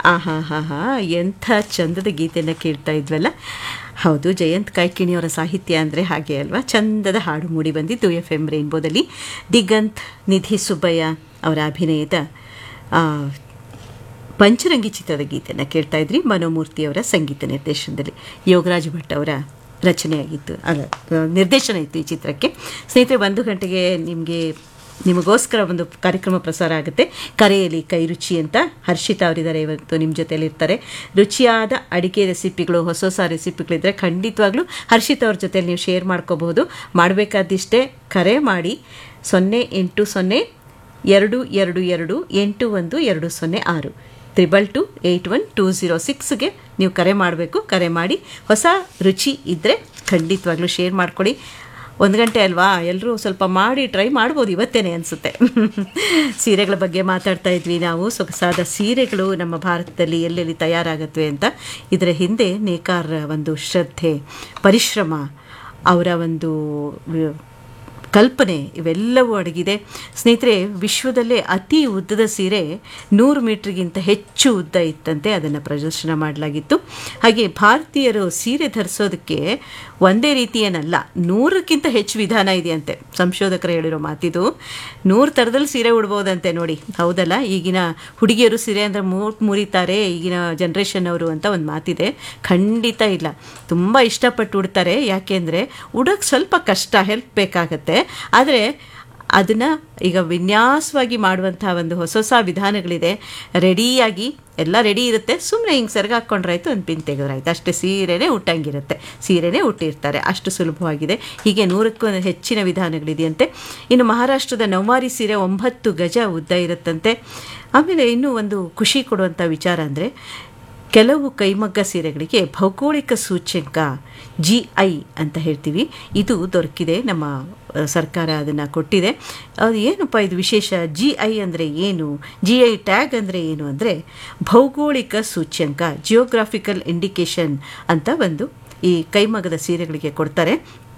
ಆಹಾ ಹಾ ಹಾ ಎಂಥ ಚಂದದ ಗೀತೆಯನ್ನು ಕೇಳ್ತಾ ಇದ್ವಲ್ಲ ಹೌದು ಜಯಂತ್ ಕಾಯ್ಕಿಣಿಯವರ ಸಾಹಿತ್ಯ ಅಂದರೆ ಹಾಗೆ ಅಲ್ವಾ ಚಂದದ ಹಾಡು ಮೂಡಿ ಬಂದಿದ್ದು ಎಫ್ ಎಂ ರೈನ್ಬೋದಲ್ಲಿ ದಿಗಂತ್ ನಿಧಿ ಸುಬ್ಬಯ್ಯ ಅವರ ಅಭಿನಯದ ಆ, ಪಂಚರಂಗಿ ಚಿತ್ರದ ಗೀತೆಯನ್ನು ಕೇಳ್ತಾ ಇದ್ರಿ ಮನೋಮೂರ್ತಿಯವರ ಸಂಗೀತ ನಿರ್ದೇಶನದಲ್ಲಿ ಯೋಗರಾಜ್ ಭಟ್ ಅವರ ರಚನೆಯಾಗಿತ್ತು ಅಲ್ಲ ನಿರ್ದೇಶನ ಇತ್ತು ಈ ಚಿತ್ರಕ್ಕೆ ಸ್ನೇಹಿತರೆ ಒಂದು ಗಂಟೆಗೆ ನಿಮಗೆ ನಿಮಗೋಸ್ಕರ ಒಂದು ಕಾರ್ಯಕ್ರಮ ಪ್ರಸಾರ ಆಗುತ್ತೆ ಕರೆಯಲ್ಲಿ ಕೈ ರುಚಿ ಅಂತ ಹರ್ಷಿತಾ ಅವರಿದ್ದಾರೆ ಇವತ್ತು ನಿಮ್ಮ ಜೊತೆಲಿ ಇರ್ತಾರೆ ರುಚಿಯಾದ ಅಡಿಕೆ ರೆಸಿಪಿಗಳು ಹೊಸ ಹೊಸ ರೆಸಿಪಿಗಳಿದ್ರೆ ಖಂಡಿತವಾಗ್ಲೂ ಹರ್ಷಿತಾ ಅವ್ರ ಜೊತೆಲಿ ನೀವು ಶೇರ್ ಮಾಡ್ಕೋಬಹುದು ಮಾಡಬೇಕಾದಿಷ್ಟೇ ಕರೆ ಮಾಡಿ ಸೊನ್ನೆ ಎಂಟು ಸೊನ್ನೆ ಎರಡು ಎರಡು ಎರಡು ಎಂಟು ಒಂದು ಎರಡು ಸೊನ್ನೆ ಆರು triple two eight one two zero ಸಿಕ್ಸ್ಗೆ ನೀವು ಕರೆ ಮಾಡಬೇಕು ಕರೆ ಮಾಡಿ ಹೊಸ ರುಚಿ ಇದ್ದರೆ ಖಂಡಿತವಾಗ್ಲೂ ಶೇರ್ ಮಾಡ್ಕೊಳ್ಳಿ ಒಂದು ಗಂಟೆ ಅಲ್ವಾ ಎಲ್ಲರೂ ಸ್ವಲ್ಪ ಮಾಡಿ ಟ್ರೈ ಮಾಡ್ಬೋದು ಇವತ್ತೇನೆ ಅನಿಸುತ್ತೆ ಸೀರೆಗಳ ಬಗ್ಗೆ ಮಾತಾಡ್ತಾ ಇದ್ವಿ ನಾವು ಸೊಗಸಾದ ಸೀರೆಗಳು ನಮ್ಮ ಭಾರತದಲ್ಲಿ ಎಲ್ಲೆಲ್ಲಿ ತಯಾರಾಗತ್ವೆ ಅಂತ ಇದರ ಹಿಂದೆ ನೇಕಾರ್ ಒಂದು ಶ್ರದ್ಧೆ ಪರಿಶ್ರಮ ಅವರ ಒಂದು ವಿ- ಕಲ್ಪನೆ ಇವೆಲ್ಲವೂ ಅಡಗಿದೆ ಸ್ನೇಹಿತರೆ ವಿಶ್ವದಲ್ಲೇ ಅತಿ ಉದ್ದದ ಸೀರೆ ನೂರು ಮೀಟ್ರಿಗಿಂತ ಹೆಚ್ಚು ಉದ್ದ ಇತ್ತಂತೆ ಅದನ್ನು ಪ್ರದರ್ಶನ ಮಾಡಲಾಗಿತ್ತು ಹಾಗೆ ಭಾರತೀಯರು ಸೀರೆ ಧರಿಸೋದಕ್ಕೆ ಒಂದೇ ರೀತಿಯೇನಲ್ಲ ನೂರಕ್ಕಿಂತ ಹೆಚ್ಚು ವಿಧಾನ ಇದೆಯಂತೆ ಸಂಶೋಧಕರು ಹೇಳಿರೋ ಮಾತಿದು ನೂರು ಥರದಲ್ಲಿ ಸೀರೆ ಉಡ್ಬೋದಂತೆ ನೋಡಿ ಹೌದಲ್ಲ ಈಗಿನ ಹುಡುಗಿಯರು ಸೀರೆ ಅಂದರೆ ಮೂಟ್ ಮುರಿತಾರೆ ಈಗಿನ ಜನ್ರೇಷನ್ ಅವರು ಅಂತ ಒಂದು ಮಾತಿದೆ ಖಂಡಿತ ಇಲ್ಲ ತುಂಬ ಇಷ್ಟಪಟ್ಟು ಉಡ್ತಾರೆ ಯಾಕೆಂದರೆ ಉಡೋಕ್ಕೆ ಸ್ವಲ್ಪ ಕಷ್ಟ ಹೆಲ್ಪ್ ಬೇಕಾಗತ್ತೆ ಆದರೆ ಅದನ್ನು ಈಗ ವಿನ್ಯಾಸವಾಗಿ ಮಾಡುವಂಥ ಒಂದು ಹೊಸ ಹೊಸ ವಿಧಾನಗಳಿದೆ ರೆಡಿಯಾಗಿ ಎಲ್ಲ ರೆಡಿ ಇರುತ್ತೆ ಸುಮ್ಮನೆ ಹಿಂಗೆ ಸೆರಗ ಹಾಕ್ಕೊಂಡ್ರಾಯ್ತು ಒಂದು ಪಿನ್ ತೆಗೆದ್ರಾಯ್ತು ಅಷ್ಟೇ ಸೀರೆನೇ ಉಟ್ಟಂಗಿರುತ್ತೆ ಸೀರೆನೇ ಉಟ್ಟಿರ್ತಾರೆ ಅಷ್ಟು ಸುಲಭವಾಗಿದೆ ಹೀಗೆ ನೂರಕ್ಕೂ ಹೆಚ್ಚಿನ ವಿಧಾನಗಳಿದೆಯಂತೆ ಇನ್ನು ಮಹಾರಾಷ್ಟ್ರದ ನೌವಾರಿ ಸೀರೆ ಒಂಬತ್ತು ಗಜ ಉದ್ದ ಇರುತ್ತಂತೆ ಆಮೇಲೆ ಇನ್ನೂ ಒಂದು ಖುಷಿ ಕೊಡುವಂಥ ವಿಚಾರ ಅಂದರೆ ಕೆಲವು ಕೈಮಗ್ಗ ಸೀರೆಗಳಿಗೆ ಭೌಗೋಳಿಕ ಸೂಚ್ಯಂಕ ಜಿ ಐ ಅಂತ ಹೇಳ್ತೀವಿ ಇದು ದೊರಕಿದೆ ನಮ್ಮ ಆ, ಸರ್ಕಾರ ಅದನ್ನು ಕೊಟ್ಟಿದೆ ಅದು ಏನಪ್ಪ ಇದು ವಿಶೇಷ ಜಿ ಐ ಅಂದರೆ ಏನು ಜಿ ಐ ಟ್ಯಾಗ್ ಅಂದರೆ ಏನು ಅಂದರೆ ಭೌಗೋಳಿಕ ಸೂಚ್ಯಂಕ ಜಿಯೋಗ್ರಾಫಿಕಲ್ ಇಂಡಿಕೇಶನ್ ಅಂತ ಒಂದು ಈ ಕೈಮಗ್ಗದ ಸೀರೆಗಳಿಗೆ ಕೊಡ್ತಾರೆ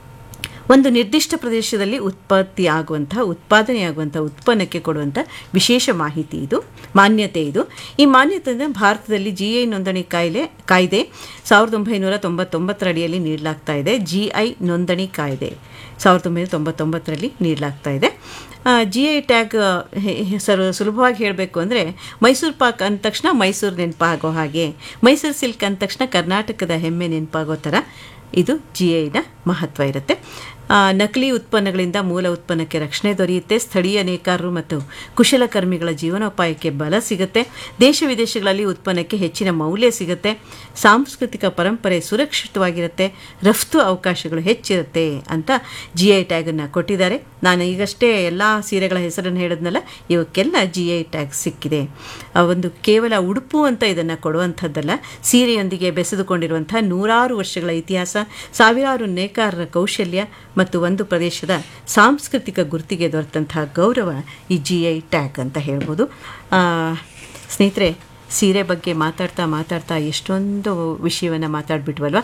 ಒಂದು ನಿರ್ದಿಷ್ಟ ಪ್ರದೇಶದಲ್ಲಿ ಉತ್ಪತ್ತಿ ಆಗುವಂಥ ಉತ್ಪಾದನೆಯಾಗುವಂಥ ಉತ್ಪನ್ನಕ್ಕೆ ಕೊಡುವಂಥ ವಿಶೇಷ ಮಾಹಿತಿ ಇದು ಮಾನ್ಯತೆ ಇದು ಈ ಮಾನ್ಯತೆಯನ್ನು ಭಾರತದಲ್ಲಿ ಜಿ ಐ ನೋಂದಣಿ ಕಾಯ್ದೆ ಕಾಯ್ದೆ ಸಾವಿರದ ಒಂಬೈನೂರ ತೊಂಬತ್ತೊಂಬತ್ತರ ಅಡಿಯಲ್ಲಿ ನೀಡಲಾಗ್ತಾ ಇದೆ ಜಿ ಐ ನೋಂದಣಿ ಕಾಯ್ದೆ ಸಾವಿರದ ಒಂಬೈನೂರ ತೊಂಬತ್ತೊಂಬತ್ತರಲ್ಲಿ ನೀಡಲಾಗ್ತಾ ಇದೆ ಜಿ ಐ ಟ್ಯಾಗ್ ಸರ್ ಸುಲಭವಾಗಿ ಹೇಳಬೇಕು ಅಂದರೆ ಮೈಸೂರು ಪಾಕ್ ಅಂದ ತಕ್ಷಣ ಮೈಸೂರು ನೆನಪಾಗೋ ಹಾಗೆ ಮೈಸೂರು ಸಿಲ್ಕ್ ಅಂದ ತಕ್ಷಣ ಕರ್ನಾಟಕದ ಹೆಮ್ಮೆ ನೆನಪಾಗೋ ಥರ ಇದು ಜಿ ಐನ ಮಹತ್ವ ಇರುತ್ತೆ ಆ, ನಕಲಿ ಉತ್ಪನ್ನಗಳಿಂದ ಮೂಲ ಉತ್ಪನ್ನಕ್ಕೆ ರಕ್ಷಣೆ ದೊರೆಯುತ್ತೆ ಸ್ಥಳೀಯ ನೇಕಾರರು ಮತ್ತು ಕುಶಲಕರ್ಮಿಗಳ ಜೀವನೋಪಾಯಕ್ಕೆ ಬಲ ಸಿಗುತ್ತೆ ದೇಶ ವಿದೇಶಗಳಲ್ಲಿ ಉತ್ಪನ್ನಕ್ಕೆ ಹೆಚ್ಚಿನ ಮೌಲ್ಯ ಸಿಗುತ್ತೆ ಸಾಂಸ್ಕೃತಿಕ ಪರಂಪರೆ ಸುರಕ್ಷಿತವಾಗಿರುತ್ತೆ ರಫ್ತು ಅವಕಾಶಗಳು ಹೆಚ್ಚಿರುತ್ತೆ ಅಂತ ಜಿ ಐ ಟ್ಯಾಗನ್ನು ಕೊಟ್ಟಿದ್ದಾರೆ ನಾನು ಈಗಷ್ಟೇ ಎಲ್ಲ ಸೀರೆಗಳ ಹೆಸರನ್ನು ಹೇಳಿದ್ನಲ್ಲ ಇವಕ್ಕೆಲ್ಲ ಜಿ ಐ ಟ್ಯಾಗ್ ಸಿಕ್ಕಿದೆ ಆ ಒಂದು ಕೇವಲ ಉಡುಪು ಅಂತ ಇದನ್ನು ಕೊಡುವಂಥದ್ದಲ್ಲ ಸೀರೆಯೊಂದಿಗೆ ಬೆಸೆದುಕೊಂಡಿರುವಂಥ ನೂರಾರು ವರ್ಷಗಳ ಇತಿಹಾಸ ಸಾವಿರಾರು ನೇಕಾರರ ಕೌಶಲ್ಯ ಮತ್ತು ಒಂದು ಪ್ರದೇಶದ ಸಾಂಸ್ಕೃತಿಕ ಗುರುತಿಗೆ ದೊರೆತಂತಹ ಗೌರವ ಈ ಜಿ ಐ ಟ್ಯಾಗ್ ಅಂತ ಹೇಳ್ಬೋದು ಆ, ಸ್ನೇಹಿತರೆ ಸೀರೆ ಬಗ್ಗೆ ಮಾತಾಡ್ತಾ ಮಾತಾಡ್ತಾ ಎಷ್ಟೊಂದು ವಿಷಯವನ್ನು ಮಾತಾಡ್ಬಿಟ್ವಲ್ವ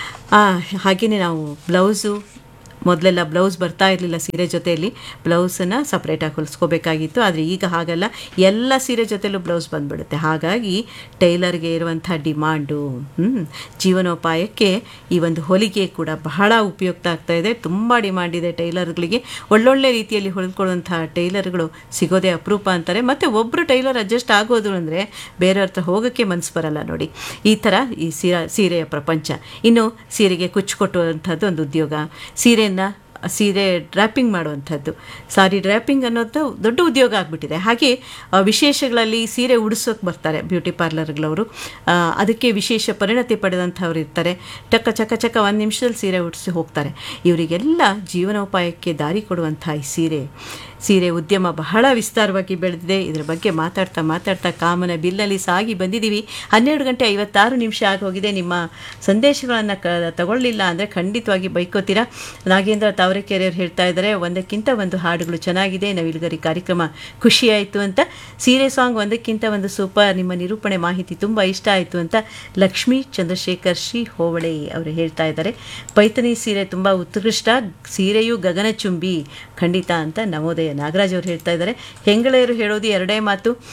ಹಾಗೆಯೇ ನಾವು ಬ್ಲೌಸು ಮೊದಲೆಲ್ಲ ಬ್ಲೌಸ್ ಬರ್ತಾ ಇರಲಿಲ್ಲ ಸೀರೆ ಜೊತೆಯಲ್ಲಿ ಬ್ಲೌಸನ್ನು ಸಪ್ರೇಟಾಗಿ ಹೊಲಿಸ್ಕೋಬೇಕಾಗಿತ್ತು ಆದರೆ ಈಗ ಹಾಗಲ್ಲ ಎಲ್ಲ ಸೀರೆ ಜೊತೆಲೂ ಬ್ಲೌಸ್ ಬಂದ್ಬಿಡುತ್ತೆ ಹಾಗಾಗಿ ಟೈಲರ್ಗೆ ಇರುವಂಥ ಡಿಮಾಂಡು ಹ್ಮ್, ಜೀವನೋಪಾಯಕ್ಕೆ ಈ ಒಂದು ಹೊಲಿಗೆ ಕೂಡ ಬಹಳ ಉಪಯುಕ್ತ ಆಗ್ತಾ ಇದೆ ತುಂಬ ಡಿಮಾಂಡ್ ಇದೆ ಟೈಲರ್ಗಳಿಗೆ ಒಳ್ಳೊಳ್ಳೆ ರೀತಿಯಲ್ಲಿ ಹೊಲಿದ್ಕೊಳ್ಳುವಂಥ ಟೈಲರ್ಗಳು ಸಿಗೋದೇ ಅಪರೂಪ ಅಂತಾರೆ ಮತ್ತು ಒಬ್ಬರು ಟೈಲರ್ ಅಡ್ಜಸ್ಟ್ ಆಗೋದು ಅಂದರೆ ಬೇರೆಯವ್ರ ಹತ್ರ ಹೋಗೋಕ್ಕೆ ಮನಸ್ಸು ಬರಲ್ಲ ನೋಡಿ ಈ ಥರ ಈ ಸೀರೆ ಸೀರೆಯ ಪ್ರಪಂಚ ಇನ್ನು ಸೀರೆಗೆ ಕುಚ್ಚು ಕೊಟ್ಟುವಂಥದ್ದು ಒಂದು ಉದ್ಯೋಗ ಸೀರೆಯನ್ನು ಸೀರೆ ಡ್ರ್ಯಾಪಿಂಗ್ ಮಾಡುವಂಥದ್ದು ಸಾರಿ ಡ್ರ್ಯಾಪಿಂಗ್ ಅನ್ನೋದು ದೊಡ್ಡ ಉದ್ಯೋಗ ಆಗಿಬಿಟ್ಟಿದೆ ಹಾಗೆ ಆ, ವಿಶೇಷಗಳಲ್ಲಿ ಸೀರೆ ಉಡಿಸೋಕೆ ಬರ್ತಾರೆ ಬ್ಯೂಟಿ ಪಾರ್ಲರ್ಗಳವರು ಆ, ಅದಕ್ಕೆ ವಿಶೇಷ ಪರಿಣತಿ ಪಡೆದಂಥವ್ರು ಇರ್ತಾರೆ ಟಕ್ಕ ಚಕ ಚಕ ಒಂದು ನಿಮಿಷದಲ್ಲಿ ಸೀರೆ ಉಡಿಸಿ ಹೋಗ್ತಾರೆ ಇವರಿಗೆಲ್ಲ ಜೀವನೋಪಾಯಕ್ಕೆ ದಾರಿ ಕೊಡುವಂಥ ಈ ಸೀರೆ ಸೀರೆ ಉದ್ಯಮ ಬಹಳ ವಿಸ್ತಾರವಾಗಿ ಬೆಳೆದಿದೆ ಇದರ ಬಗ್ಗೆ ಮಾತಾಡ್ತಾ ಮಾತಾಡ್ತಾ ಕಾಮನ ಬಿಲ್ಲಲ್ಲಿ ಸಾಗಿ ಬಂದಿದ್ದೀವಿ ಹನ್ನೆರಡು ಗಂಟೆ ಐವತ್ತಾರು ನಿಮಿಷ ಆಗೋಗಿದೆ ನಿಮ್ಮ ಸಂದೇಶಗಳನ್ನು ಕ ತಗೊಳ್ಳಿಲ್ಲ ಅಂದರೆ ಖಂಡಿತವಾಗಿ ಬೈಕೋತೀರಾ ನಾಗೇಂದ್ರ ತಾವರೆಕೆರೆಯವರು ಹೇಳ್ತಾ ಇದ್ದಾರೆ ಒಂದಕ್ಕಿಂತ ಒಂದು ಹಾಡುಗಳು ಚೆನ್ನಾಗಿದೆ ನವಿಲುಗರಿ ಕಾರ್ಯಕ್ರಮ ಖುಷಿಯಾಯಿತು ಅಂತ ಸೀರೆ ಸಾಂಗ್ ಒಂದಕ್ಕಿಂತ ಒಂದು ಸೂಪರ್ ನಿಮ್ಮ ನಿರೂಪಣೆ ಮಾಹಿತಿ ತುಂಬ ಇಷ್ಟ ಆಯಿತು ಅಂತ ಲಕ್ಷ್ಮೀ ಚಂದ್ರಶೇಖರ್ ಶ್ರೀ ಹೋವಳೆ ಅವರು ಹೇಳ್ತಾ ಇದ್ದಾರೆ ಪೈತನಿ ಸೀರೆ ತುಂಬ ಉತ್ಕೃಷ್ಟ ಸೀರೆಯು ಗಗನಚುಂಬಿ ಖಂಡಿತ ಅಂತ ನವೋದಯ ನಾಗರಾಜ್ ಅವರು ಹೇಳ್ತಾ ಇದ್ದಾರೆ ಹೆಂಗಳೆಯರು ಹೇಳೋದು ಎರಡೇ ಮಾತು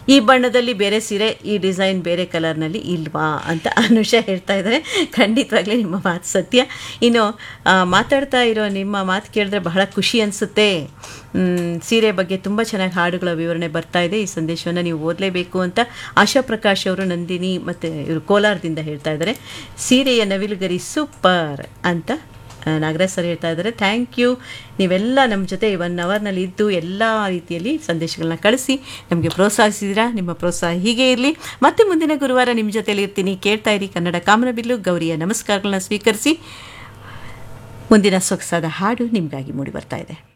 ಈ ಬಣ್ಣದಲ್ಲಿ ಬೇರೆ ಸೀರೆ ಈ ಡಿಸೈನ್ ಬೇರೆ ಕಲರ್ನಲ್ಲಿ ಇಲ್ವಾ ಅಂತ ಅನುಷ ಹೇಳ್ತಾ ಇದ್ದಾರೆ ಖಂಡಿತವಾಗ್ಲೂ ನಿಮ್ಮ ಮಾತು ಸತ್ಯ ಇನ್ನು ಆ, ಮಾತಾಡ್ತಾ ಇರೋ ನಿಮ್ಮ ಮಾತು ಕೇಳಿದ್ರೆ ಬಹಳ ಖುಷಿ ಅನಿಸುತ್ತೆ ಸೀರೆ ಬಗ್ಗೆ ತುಂಬ ಚೆನ್ನಾಗಿ ಹಾಡುಗಳ ವಿವರಣೆ ಬರ್ತಾ ಇದೆ ಈ ಸಂದೇಶವನ್ನು ನೀವು ಓದಲೇಬೇಕು ಅಂತ ಆಶಾ ಪ್ರಕಾಶ್ ಅವರು ನಂದಿನಿ ಮತ್ತು ಇವರು ಕೋಲಾರದಿಂದ ಹೇಳ್ತಾ ಇದ್ದಾರೆ ಸೀರೆಯ ನವಿಲುಗರಿ ಸೂಪರ್ ಅಂತ ಆ, ನಾಗರಾಜ್ ಸರ್ ಹೇಳ್ತಾ ಇದ್ದಾರೆ ಥ್ಯಾಂಕ್ ಯು ನೀವೆಲ್ಲ ನಮ್ಮ ಜೊತೆ ಒನ್ ಅವರ್ನಲ್ಲಿ ಇದ್ದು ಎಲ್ಲ ರೀತಿಯಲ್ಲಿ ಸಂದೇಶಗಳನ್ನ ಕಳಿಸಿ ನಮಗೆ ಪ್ರೋತ್ಸಾಹಿಸಿದ್ದೀರಾ ನಿಮ್ಮ ಪ್ರೋತ್ಸಾಹ ಹೀಗೆ ಇರಲಿ ಮತ್ತೆ ಮುಂದಿನ ಗುರುವಾರ ನಿಮ್ಮ ಜೊತೆಲಿ ಇರ್ತೀನಿ ಕೇಳ್ತಾ ಇರಿ ಕನ್ನಡ ಕಾಮನಬಿಲ್ಲು ಗೌರಿಯ ನಮಸ್ಕಾರಗಳನ್ನ ಸ್ವೀಕರಿಸಿ ಮುಂದಿನ ಸೊಗಸಾದ ಹಾಡು ನಿಮಗಾಗಿ ಮೂಡಿ ಬರ್ತಾ ಇದೆ